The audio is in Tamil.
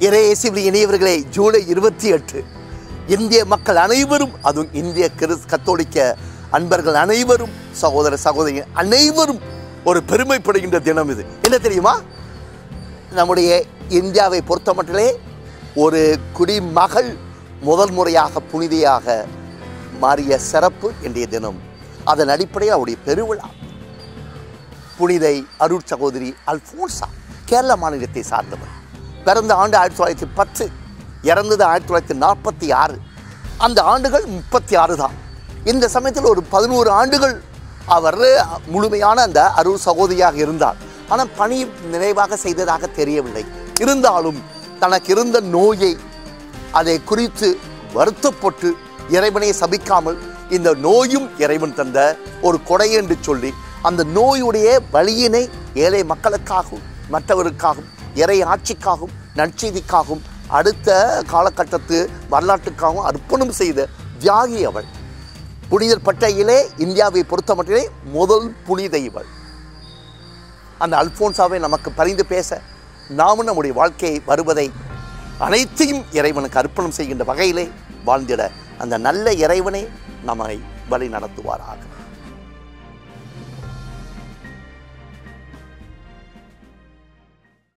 இறையேசுவில் இணையவர்களே ஜூலை இருபத்தி எட்டு இந்திய மக்கள் அனைவரும் அதுவும் இந்திய கிறிஸ் கத்தோலிக்க அன்பர்கள் அனைவரும் சகோதர சகோதரி அனைவரும் ஒரு பெருமைப்படுகின்ற தினம் இது என்ன தெரியுமா நம்முடைய இந்தியாவை பொறுத்தமட்டிலே ஒரு குடிமகள் முதல் முறையாக புனிதையாக மாறிய சிறப்பு இன்றைய தினம் அதன் அடிப்படையில் அவருடைய பெருவிழா புனிதை அருட் சகோதரி அல்போன்சா கேரள மாநிலத்தை சார்ந்தவர் பிறந்த ஆண்டு ஆயிரத்தி தொள்ளாயிரத்தி பத்து இறந்தது ஆயிரத்தி தொள்ளாயிரத்தி நாற்பத்தி ஆறு அந்த ஆண்டுகள் முப்பத்தி ஆறு தான் இந்த சமயத்தில் ஒரு பதினோரு ஆண்டுகள் அவர் முழுமையான அந்த அருள் சகோதரியாக இருந்தார் ஆனால் பணி நினைவாக செய்ததாக தெரியவில்லை இருந்தாலும் தனக்கு இருந்த நோயை அதை குறித்து வருத்தப்பட்டு இறைவனை சபிக்காமல் இந்த நோயும் இறைவன் தந்த ஒரு கொடை என்று சொல்லி அந்த நோயுடைய வழியினை ஏழை மக்களுக்காகவும் மற்றவருக்காகவும் இறை ஆட்சிக்காகவும் நற்செய்திக்காகவும் அடுத்த காலகட்டத்து வரலாற்றுக்காகவும் அர்ப்பணம் செய்த தியாகி அவள் புனிதர் பட்டையிலே இந்தியாவை பொறுத்தமட்டிலே முதல் புனித இவள் அந்த அல்போன்சாவை நமக்கு பரிந்து பேச நாமும் நம்முடைய வாழ்க்கையை வருவதை அனைத்தையும் இறைவனுக்கு அர்ப்பணம் செய்கின்ற வகையிலே வாழ்ந்திட அந்த நல்ல இறைவனை நம்மை வழி நடத்துவாராக